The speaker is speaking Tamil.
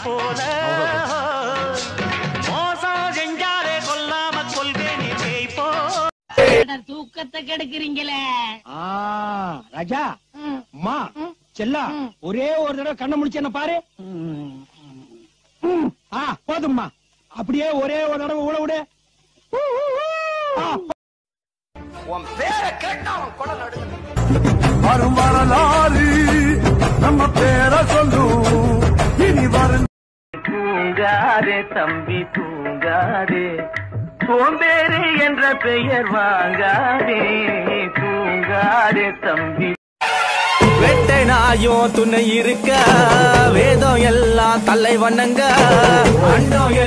போல மோசம் செஞ்சாலே கொல்லாம கொள்வேனே பேய் போ தூக்கத்தை கெடுக்கிறீங்களே ஆ, ராஜா அம்மா செல்லா ஒரே ஒரு தடவை கண்ணை முடிச்சு என்ன பாரு ம், ஆ போதும்மா அப்படியே ஒரே ஒரு தடவை உழ விடு ஆ, வரும் வரலாறு நம்ம பேரை சொல்லும் இனி வரும் தூங்காதே தம்பி தூங்காதே சோம்பேறி என்ற பெயர் வாங்காதே தூங்காதே தம்பி வெட்டை நாயும் துணை இருக்க வேதம் எல்லாம் தலை வண்ணங்க அண்டம்